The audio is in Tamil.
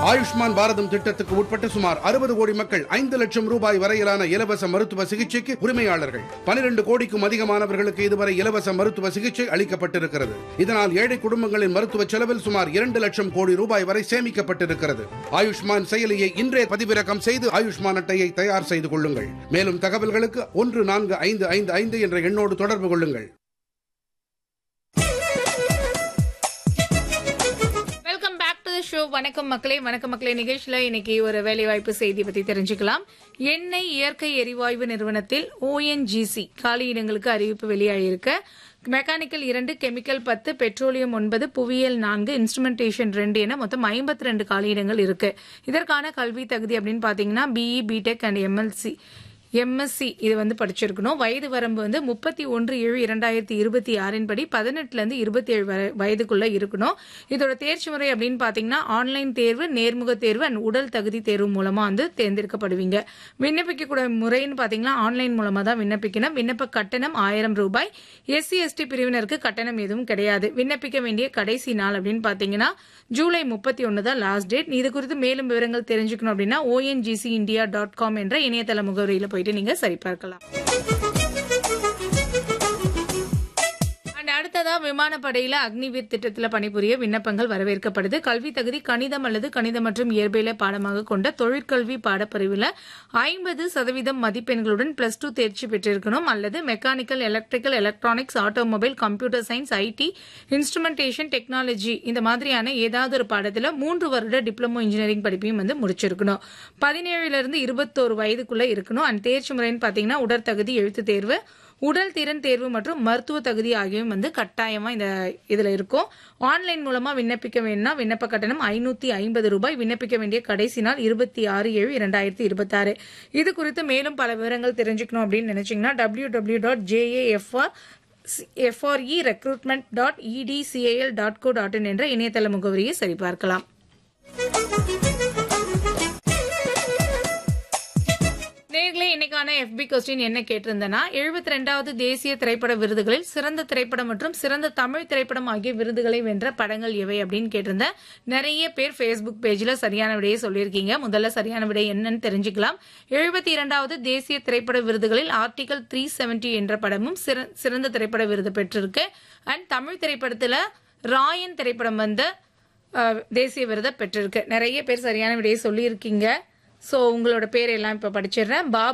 ஆயுஷ்மான் பாரதம் திட்டத்துக்கு உட்பட்ட சுமார் அறுபது கோடி மக்கள் ஐந்து லட்சம் ரூபாய் வரையிலான இலவச மருத்துவ சிகிச்சைக்கு உரிமையாளர்கள் பனிரெண்டு கோடிக்கும் அதிகமானவர்களுக்கு இதுவரை இலவச மருத்துவ சிகிச்சை அளிக்கப்பட்டிருக்கிறது இதனால் ஏழை குடும்பங்களின் மருத்துவ செலவில் சுமார் இரண்டு லட்சம் கோடி ரூபாய் வரை சேமிக்கப்பட்டிருக்கிறது ஆயுஷ்மான் செயலியை இன்றே பதிவிறக்கம் செய்து ஆயுஷ்மான் அட்டையை தயார் செய்து கொள்ளுங்கள் மேலும் தகவல்களுக்கு ஒன்று நான்கு ஐந்து ஐந்து ஐந்து என்ற எண்ணோடு தொடர்பு கொள்ளுங்கள் வெல்கம் பேக் டு ஷோ வணக்கம் மக்களே வணக்கம் மக்களே நிகழ்ச்சியில இன்னைக்கு ஒரு வேலைவாய்ப்பு செய்தி பத்தி தெரிஞ்சுக்கலாம் எண்ணெய் இயற்கை எரிவாயு நிறுவனத்தில் ஓஎன்ஜிசி காலியிடங்களுக்கு அறிவிப்பு வெளியாகியிருக்கு மெக்கானிக்கல் இரண்டு கெமிக்கல் பத்து பெட்ரோலியம் ஒன்பது புவியியல் நான்கு இன்ஸ்ட்ருமெண்டேஷன் ரெண்டு என மொத்தம் ஐம்பத்தி ரெண்டு காலியிடங்கள் இருக்கு இதற்கான கல்வி தகுதி அப்படின்னு பாத்தீங்கன்னா BE B Tech and MLC M Sc இது வந்து படிச்சிருக்கணும் வயது வரம்பு வந்து முப்பத்தி ஒன்று ஏழு இரண்டாயிரத்தி இருபத்தி ஆறின் படி பதினெட்டுல இருந்து இருபத்தி ஏழு வரை வயதுக்குள்ள இருக்கணும் இதோட தேர்ச்சி முறை அப்படின்னு பாத்தீங்கன்னா ஆன்லைன் தேர்வு நேர்முக தேர்வு அண்ட் உடல் தகுதி தேர்வு மூலமா வந்து தேர்ந்தெடுக்கப்படுவீங்க விண்ணப்பிக்கக்கூடிய முறைன்னு பாத்தீங்கன்னா ஆன்லைன் மூலமா தான் விண்ணப்பிக்கணும் விண்ணப்ப கட்டணம் ஆயிரம் ரூபாய் எஸ்சி எஸ்டி பிரிவினருக்கு கட்டணம் எதுவும் கிடையாது விண்ணப்பிக்க வேண்டிய கடைசி நாள் அப்படின்னு பாத்தீங்கன்னா ஜூலை முப்பத்தி ஒன்று தான் லாஸ்ட் டேட் இது குறித்து மேலும் விவரங்கள் தெரிஞ்சுக்கணும் அப்படின்னா ஓஎன்ஜிசி இந்தியா டாட் காம் என்ற இணையதள முகவரியில போயிட்டு நீங்க சரிபார்க்கலாம் அண்ட் அடுத்ததா விமானப்படையில அக்னிவீர் திட்டத்தில் பணிபுரிய விண்ணப்பங்கள் வரவேற்கப்படுது கல்வி தகுதி கணிதம் அல்லது கணிதம் மற்றும் இயற்பியலை பாடமாக கொண்ட தொழிற்கல்வி பாடப்பிரிவில் ஐம்பது சதவீதம் மதிப்பெண்களுடன் பிளஸ் டூ தேர்ச்சி பெற்றிருக்கணும் அல்லது mechanical electrical electronics automobile computer science IT instrumentation technology இந்த மாதிரியான ஏதாவது ஒரு பாடத்தில் மூன்று வருட டிப்ளமோ இன்ஜினியரிங் படிப்பையும் வந்து முடிச்சிருக்கணும் பதினேழுல இருந்து இருபத்தோரு வயதுக்குள்ள இருக்கணும் அண்ட் தேர்ச்சி முறைன்னு பார்த்தீங்கன்னா உடற்தகுதி எழுத்து தேர்வு உடல் திறன் தேர்வு மற்றும் மருத்துவ தகுதி ஆகியவை வந்து கட்டாயமா இந்த இதுல இருக்கும் ஆன்லைன் மூலமா விண்ணப்பிக்க வேணும்னா விண்ணப்ப கட்டணம் ஐநூத்தி ஐம்பது ரூபாய் விண்ணப்பிக்க வேண்டிய கடைசி நாள் இருபத்தி ஆறு ஏழு இரண்டாயிரத்தி இருபத்தி ஆறு இது குறித்து மேலும் பல விவரங்கள் தெரிஞ்சுக்கணும் அப்படின்னு நினைச்சீங்கன்னா W W dot JAFR FRE recruitment dot ETCAL dot co dot in என்ற இணையதள முகவரியை சரிபார்க்கலாம் நேர்களே இன்னைக்கான எஃபி கொஸ்டின் என்ன கேட்டிருந்தேன்னா எழுபத்தி ரெண்டாவது தேசிய திரைப்பட விருதுகளில் சிறந்த திரைப்படம் மற்றும் சிறந்த தமிழ் திரைப்படம் ஆகிய விருதுகளை வென்ற படங்கள் எவை அப்படின்னு கேட்டிருந்தேன் நிறைய பேர் ஃபேஸ்புக் பேஜ்ல சரியான விடையை சொல்லியிருக்கீங்க முதல்ல சரியான விடை என்னன்னு தெரிஞ்சுக்கலாம் எழுபத்தி இரண்டாவது தேசிய திரைப்பட விருதுகளில் ஆர்டிகல் த்ரீ செவன்டி என்ற படமும் சிற- சிறந்த திரைப்பட விருது பெற்றிருக்கு அண்ட் தமிழ் திரைப்படத்துல ராயன் திரைப்படம் வந்து அஹ், தேசிய விருதை பெற்றிருக்கு நிறைய பேர் சரியான விடையை சொல்லியிருக்கீங்க ஸோ உங்களோட பேர் எல்லாம் இப்போ படிச்சிடுறேன் பாபு